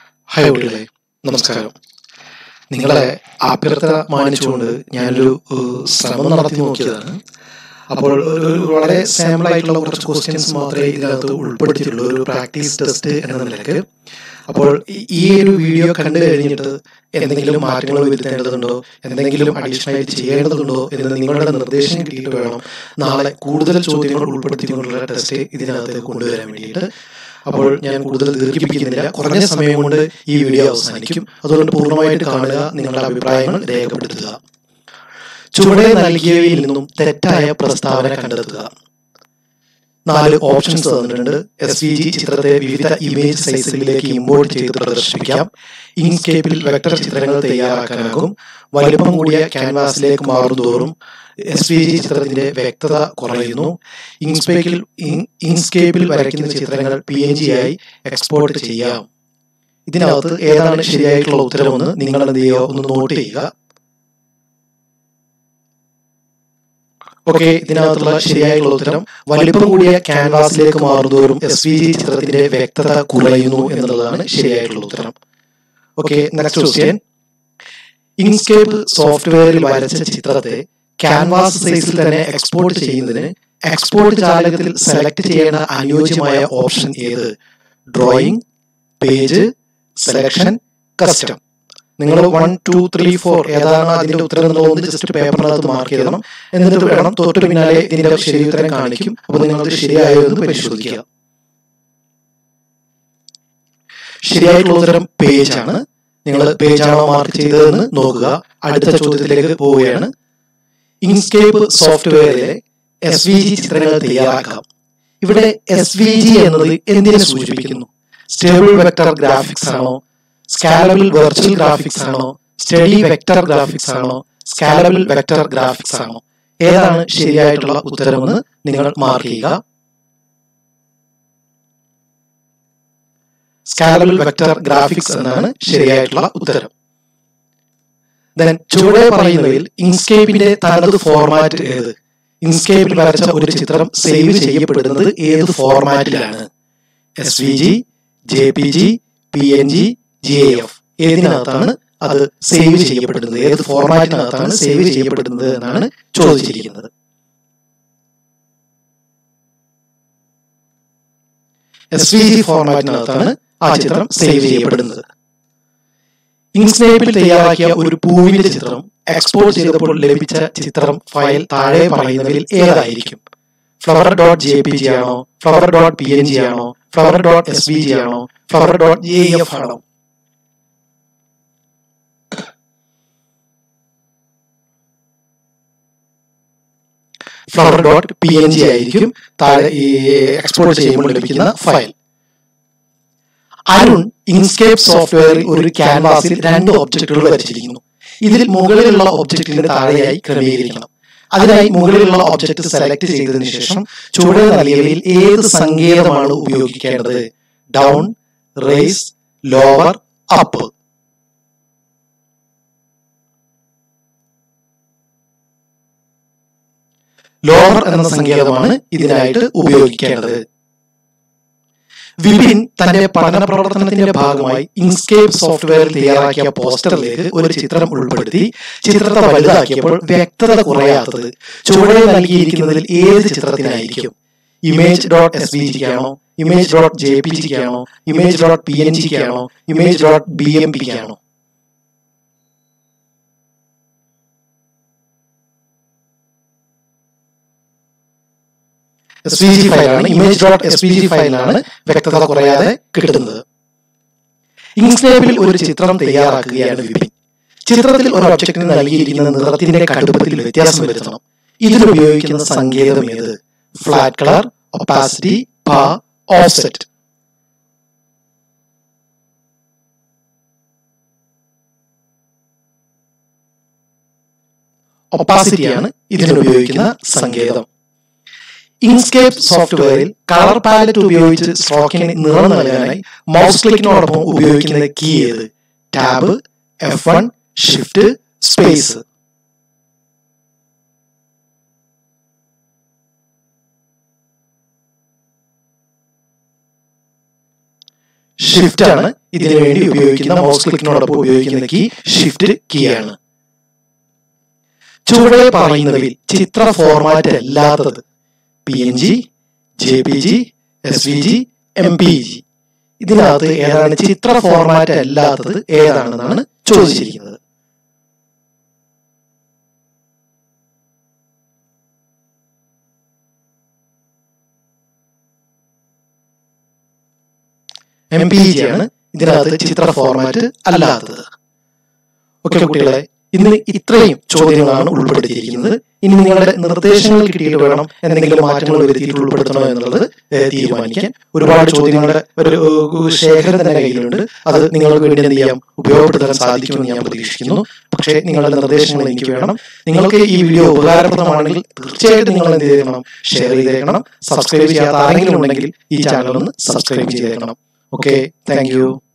hi കുട്ടികളെ നമസ്കാരം നിങ്ങളെ അഭ്യർത്ഥന മാനിച്ചുകൊണ്ട് ഞാനൊരു ഏഹ്, ശ്രമം നടത്തി നോക്കിയതാണ് അപ്പോൾ ഒരു ഒരു വളരെ സാമ്പിൾ ആയിട്ടുള്ള കുറച്ച് ക്വസ്റ്റ്യൻസ് മാത്രമേ ഇതിനകത്ത് ഉൾപ്പെടുത്തിയിട്ടുള്ളൂ ഒരു പ്രാക്ടീസ് ടെസ്റ്റ് എന്ന നിലയ്ക്ക് അപ്പോൾ ഈ- ഈ ഒരു വീഡിയോ കണ്ടു കഴിഞ്ഞിട്ട് എന്തെങ്കിലും മാറ്റങ്ങൾ വരുത്തേണ്ടതുണ്ടോ എന്തെങ്കിലും അഡീഷണൽ ആയിട്ട് ചെയ്യേണ്ടതുണ്ടോ എന്ന് നിങ്ങളുടെ നിർദ്ദേശം കിട്ടിയിട്ട് വേണം നാളെ കൂടുതൽ ചോദ്യങ്ങൾ ഉൾപ്പെടുത്തിക്കൊണ്ടുള്ള ടെസ്റ്റ് ഇതിനകത്ത് കൊണ്ടുവരാൻ വേണ്ടിയിട്ട് അപ്പോൾ ഞാൻ കൂടുതൽ ദീർഘിപ്പിക്കുന്നില്ല കുറഞ്ഞ സമയം കൊണ്ട് ഈ വീഡിയോ അവസാനിക്കും അതുകൊണ്ട് പൂർണ്ണമായിട്ട് കാണുക നിങ്ങളുടെ അഭിപ്രായങ്ങൾ രേഖപ്പെടുത്തുക ചുവടെ നൽകിയവയിൽ നിന്നും തെറ്റായ പ്രസ്താവന കണ്ടെത്തുക നാല് ഓപ്ഷൻസ് തന്നിട്ടുണ്ട് എസ് വി ജി ചിത്രത്തെ വിവിധ ഇമേജ് സൈസുകളിലേക്ക് ഇമ്പോർട്ട് ചെയ്ത് പ്രദർശിപ്പിക്കാം ഇൻസ്കേപ്പിൽ വെക്ടർ ചിത്രങ്ങൾ തയ്യാറാക്കാനാകും വലിപ്പം കൂടിയ ക്യാൻവാസിലേക്ക് മാറുന്തോറും എസ് വി ജി ചിത്രത്തിന്റെ വ്യക്തത കുറയുന്നു ഇൻസ്പേക്കിൽ ഇൻ- ഇൻസ്കേപ്പിൽ വരയ്ക്കുന്ന ചിത്രങ്ങൾ പി എൻ ജി ആയി എക്സ്പോർട്ട് ചെയ്യാം ഇതിനകത്ത് ഏതാണ് ശരിയായിട്ടുള്ള ഉത്തരമെന്ന് നിങ്ങൾ എന്ത് ചെയ്യുക ഒന്ന് നോട്ട് ചെയ്യുക ഓക്കെ ഇതിനകത്തുള്ള ശരിയായിട്ടുള്ള ഉത്തരം വലിപ്പം കൂടിയ ക്യാൻവാസിലേക്ക് മാറുന്തോറും എസ് വി ജി ചിത്രത്തിന്റെ വ്യക്തത കുറയുന്നു എന്നുള്ളതാണ് ശരിയായിട്ടുള്ള ഉത്തരം ഓക്കെ നെക്സ്റ്റ് ക്വസ്റ്റ്യൻ ഇൻസ്കേപ്പ് സോഫ്റ്റ്വെയറിൽ വരച്ച ചിത്രത്തെ ക്യാൻവാസ് സൈസിൽ തന്നെ എക്സ്പോർട്ട് ചെയ്യുന്നതിന് എക്സ്പോർട്ട് ജാലകത്തിൽ സെലക്ട് ചെയ്യേണ്ട അനുയോജ്യമായ ഓപ്ഷൻ ഏത് ഡ്രോയിങ് പേജ് സെലക്ഷൻ കസ്റ്റം നിങ്ങൾ വൺ ടു ത്രീ ഫോർ ഏതാണ് അതിന്റെ ഉത്തരം എന്നുള്ളത് ജസ്റ്റ് പേപ്പറിനകത്ത് മാർക്ക് ചെയ്യണം എന്നിട്ട് വേണം തൊട്ട് പിന്നാലെ ഇതിന്റെ ശരി ഉത്തരം കാണിക്കും അപ്പൊ നിങ്ങൾക്ക് ശരിയായോ എന്ന് പരിശോധിക്കുക ശരിയായിട്ടുള്ള ഉത്തരം പേജ് ആണ് നിങ്ങൾ പേജ് ആണോ മാർക്ക് ചെയ്തതെന്ന് നോക്കുക അടുത്ത ചോദ്യത്തിലേക്ക് പോവുകയാണ് ഇൻസ്കേപ്പ് സോഫ്റ്റ്വെയറിലെ എസ് വി ജി ചിത്രങ്ങൾ തയ്യാറാക്കാം ഇവിടെ എസ് വി ജി എന്നത് എന്തിനെ സൂചിപ്പിക്കുന്നു സ്റ്റേബിൾ വെക്ടർ ഗ്രാഫിക്സ് ആണോ സ്കാലബിൾ വെർച്വൽ ഗ്രാഫിക്സ് ആണോ സ്റ്റഡി വെക്ടർ ഗ്രാഫിക്സ് ആണോ സ്കാലബിൾ വെക്ടർ ഗ്രാഫിക്സ് ആണോ ഏതാണ് ശരിയായിട്ടുള്ള ഉത്തരമെന്ന് നിങ്ങൾ മാർക്ക് ചെയ്യുക സ്കാലബിൾ വെക്ടർ ഗ്രാഫിക്സ് എന്നാണ് ശരിയായിട്ടുള്ള ഉത്തരം ദെൻ ചുവടെ പറയുന്നവയിൽ ഇൻസ്കേപ്പിന്റെ തനത് ഫോർമാറ്റ് ഏത് ഇൻസ്കേപ്പിൽ വരച്ച ഒരു ചിത്രം സേവ് ചെയ്യപ്പെടുന്നത് ഏത് ഫോർമാറ്റിലാണ് S V G J P G P N G G A F ഏതിനകത്താണ് അത് സേവ് ചെയ്യപ്പെടുന്നത് ഏത് ഫോർമാറ്റിനകത്താണ് സേവ് ചെയ്യപ്പെടുന്നത് എന്നാണ് ചോദിച്ചിരിക്കുന്നത് എസ് വി ജി ഫോർമാറ്റിനകത്താണ് ആ ചിത്രം സേവ് ചെയ്യപ്പെടുന്നത് ഇൻസ്നേപ്പിൽ തയ്യാറാക്കിയ ഒരു പൂവിന്റെ ചിത്രം എക്സ്പോർട്ട് ചെയ്തപ്പോൾ ലഭിച്ച ചിത്രം ഫയൽ താഴെ പറയുന്നവരിൽ ഏതായിരിക്കും flower dot J P G ആണോ flower dot P N G ആണോ flower dot S V G ആണോ ഫ്ലവർ ഡോട്ട് ജെ എഫ് ആണോ flower dot P N G ആയിരിക്കും താഴെ ഈ എക്സ്പോർട്ട് ചെയ്യുമ്പോൾ ലഭിക്കുന്ന ഫയൽ അരുൺ ഇൻസ്കേപ്പ് സോഫ്റ്റ്വെയറിൽ ഒരു ക്യാൻവാസിൽ രണ്ട് ഒബ്ജക്റ്റുകൾ വരച്ചിരിക്കുന്നു ഇതിൽ മുകളിലുള്ള ഒബ്ജക്റ്റിന് താഴെയായി ക്രമീകരിക്കണം അതിനായി മുകളിലുള്ള ഒബ്ജക്റ്റ് സെലക്ട് ചെയ്തതിനു ശേഷം ചുവടെ നൽകിയവയിൽ ഏത് സങ്കേതമാണ് ഉപയോഗിക്കേണ്ടത് down race lower up lower എന്ന സങ്കേതമാണ് ഇതിനായിട്ട് ഉപയോഗിക്കേണ്ടത് വിപിൻ തന്റെ പഠന പ്രവർത്തനത്തിന്റെ ഭാഗമായി ഇൻസ്കേപ്പ് സോഫ്റ്റ്വെയറിൽ തയ്യാറാക്കിയ പോസ്റ്ററിലേക്ക് ഒരു ചിത്രം ഉൾപ്പെടുത്തി ചിത്രത്തെ വലുതാക്കിയപ്പോൾ വ്യക്തത കുറയാത്തത് ചുവടെ നൽകിയിരിക്കുന്നതിൽ ഏത് ചിത്രത്തിനായിരിക്കും ഇമേജ് ഡോട്ട് എസ് വി ജിക്കാണോ ഇമേജ് ഡോട്ട് ജെ പി ജിക്കാണോ ഇമേജ് ഡോട്ട് പി എൻ ജിക്കാണോ ഇമേജ് ഡോട്ട് ബി എം പിക്കാണോ എസ് വി ജി ഫയലാണ് image dot S V G ഫയലാണ് വ്യക്തത കുറയാതെ കിട്ടുന്നത് ഇൻസ്നേപ്പിൽ ഒരു ചിത്രം തയ്യാറാക്കുകയാണ് വിപിൻ ചിത്രത്തിൽ ഒരു ഒബ്ജക്റ്റിന് നൽകിയിരിക്കുന്ന നിറത്തിന്റെ കടുപ്പത്തിൽ വ്യത്യാസം വരുത്തണം ഇതിലുപയോഗിക്കുന്ന സങ്കേതം ഏത് ഫ്ലാറ്റ് കളർ ഒപ്പാസിറ്റി പാ ഓഫ്സെറ്റ് ഒപ്പാസിറ്റിയാണ് ഇതിനുപയോഗിക്കുന്ന സങ്കേതം ഇൻസ്കേപ്പ് സോഫ്റ്റ്വെയറിൽ കളർ പാലറ്റ് ഉപയോഗിച്ച് സ്ട്രോക്കിന് നിറം നൽകാനായി മൗസ് ക്ലിക്കിനോടൊപ്പം ഉപയോഗിക്കുന്ന കീ ഏത് tab F one shift space shift ആണ് ഇതിനു വേണ്ടി ഉപയോഗിക്കുന്ന മൗസ് ക്ലിക്കിനോടൊപ്പം ഉപയോഗിക്കുന്ന കീ ഷിഫ്റ്റ് കീ ആണ് ചുവടെ പറയുന്നവയിൽ ചിത്ര ഫോർമാറ്റ് അല്ലാത്തത് P N G J P G S V G M P G ഇതിനകത്ത് ഏതാണ് ചിത്ര ഫോർമാറ്റ് അല്ലാത്തത് ഏതാണെന്നാണ് ചോദിച്ചിരിക്കുന്നത് എം പി ജി ആണ് ഇതിനകത്ത് ചിത്ര ഫോർമാറ്റ് അല്ലാത്തത് ഓക്കെ കുട്ടികളെ ഇന്ന് ഇത്രയും ചോദ്യങ്ങളാണ് ഉൾപ്പെടുത്തിയിരിക്കുന്നത് ഇനി നിങ്ങളുടെ നിർദ്ദേശങ്ങൾ കിട്ടിയിട്ട് വേണം എന്തെങ്കിലും മാറ്റങ്ങൾ വരുത്തിയിട്ട് ഉൾപ്പെടുത്തണോ എന്നുള്ളത് ഏഹ്, തീരുമാനിക്കാൻ ഒരുപാട് ചോദ്യങ്ങളുടെ ഒരു ഏഹ്, ശേഖരം തന്നെ കയ്യിലുണ്ട് അത് നിങ്ങൾക്ക് വേണ്ടി എന്ത് ചെയ്യാം ഉപയോഗപ്പെടുത്താൻ സാധിക്കുമെന്ന് ഞാൻ പ്രതീക്ഷിക്കുന്നു പക്ഷേ നിങ്ങളുടെ നിർദ്ദേശങ്ങൾ എനിക്ക് വേണം നിങ്ങൾക്ക് ഈ വീഡിയോ ഉപകാരപ്രദമാണെങ്കിൽ തീർച്ചയായിട്ടും നിങ്ങൾ എന്ത് ചെയ്യണം ഷെയർ ചെയ്തേക്കണം സബ്സ്ക്രൈബ് ചെയ്യാത്ത ആരെങ്കിലും ഉണ്ടെങ്കിൽ ഈ ചാനൽ ഒന്ന് സബ്സ്ക്രൈബ് ചെയ്തേക്കണം ഓക്കെ താങ്ക് യു